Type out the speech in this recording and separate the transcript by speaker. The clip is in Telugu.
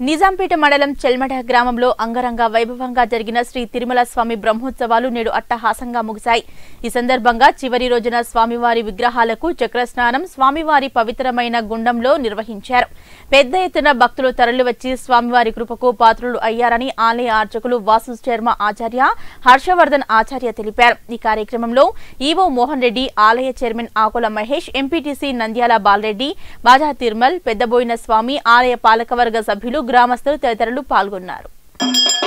Speaker 1: నిజాంపేట మండలం చెల్మడ గ్రామంలో అంగరంగ వైభవంగా జరిగిన శ్రీ తిరుమల స్వామి బ్రహ్మోత్సవాలు నేడు అట్టహాసంగా ముగిశాయి ఈ సందర్భంగా చివరి రోజున స్వామివారి విగ్రహాలకు చక్రస్నానం స్వామివారి పవిత్రమైన గుండంలో నిర్వహించారు పెద్ద ఎత్తున భక్తులు తరలివచ్చి స్వామివారి కృపకు పాత్రులు అయ్యారని ఆలయ అర్చకులు వాసు శర్మ ఆచార్య హర్షవర్ధన్ ఆచార్య తెలిపారు ఈ కార్యక్రమంలో ఈవో మోహన్ రెడ్డి ఆలయ చైర్మన్ ఆకుల మహేష్ ఎంపీటీసీ నంద్యాల బాలరెడ్డి బాజా తిరుమల్ పెద్దబోయిన స్వామి ఆలయ పాలకవర్గ సభ్యులు గ్రామస్తులు తదితరులు పాల్గొన్నారు